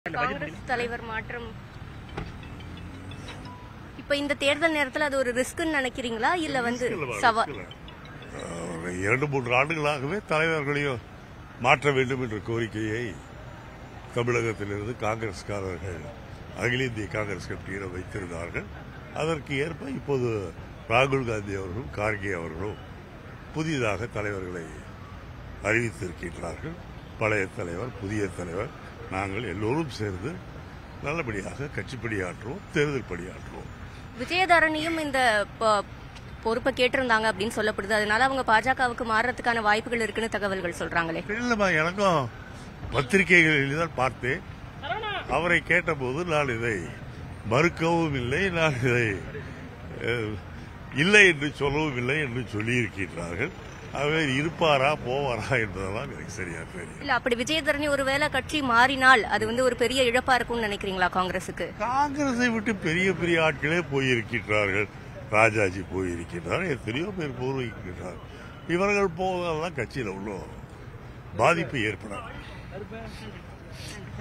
காங்கிரஸ் தலைவர் மாற்றம் இப்ப இந்த தேர்தல் நேரத்துல அது ஒரு ரிஸ்க்னு நினைக்கிறீங்களா இல்ல வந்து சவால் ஒரு இரண்டு மூன்று ஆண்டுகளாகவே தலைவர்களையும் மாற்ற வேண்டும் என்ற கோரிக்கையை தமிழகத்திலிருந்து காங்கிரஸ்காரர்கள் அகில இந்திய காங்கிரஸ் கட்சியினர் வைத்திருந்தார்கள் அதற்கு ஏற்ப இப்போது ராகுல் காந்தி அவர்களும் கார்கே அவர்களும் புதிதாக தலைவர்களை அறிவித்திருக்கின்றார்கள் பழைய தலைவர் புதிய தலைவர் நாங்கள் எல்லோரும் சேர்ந்து நல்லபடியாக கட்சி பணியாற்றுவோம் தேர்தல் பணியாற்றுவோம் விஜயதரணியும் இந்த ப- பொறுப்பை கேட்டிருந்தாங்க அப்படின்னு சொல்லப்படுது அதனால அவங்க பாஜகவுக்கு மாறுறதுக்கான வாய்ப்புகள் இருக்குன்னு தகவல்கள் சொல்றாங்களே இல்லைம்மா எனக்கும் பத்திரிகைகளில் தான் பார்த்தேன் அவரை கேட்டபோது நான் இதை மறுக்கவும் இல்லை நான் இதை அஹ், இல்லை என்று சொல்லவும் இல்லை என்று சொல்லியிருக்கின்றார்கள் அவர் இருப்பாரா போவாரா என்பதெல்லாம் எனக்கு சரியா தெரியும் இல்ல அப்படி விஜயதரணி ஒருவேளை கட்சி மாறினால் அது வந்து ஒரு பெரிய இழப்பா இருக்கும்னு நினைக்கிறீங்களா காங்கிரசுக்கு காங்கிரஸை விட்டு பெரிய பெரிய ஆட்களே போயிருக்கின்றார்கள் ராஜாஜி போயிருக்கின்றார் எத்தனையோ பேர் போயிருக்கின்றார் இவர்கள் போவதெல்லாம் கட்சியில் உள்ள பாதிப்பு ஏற்படாது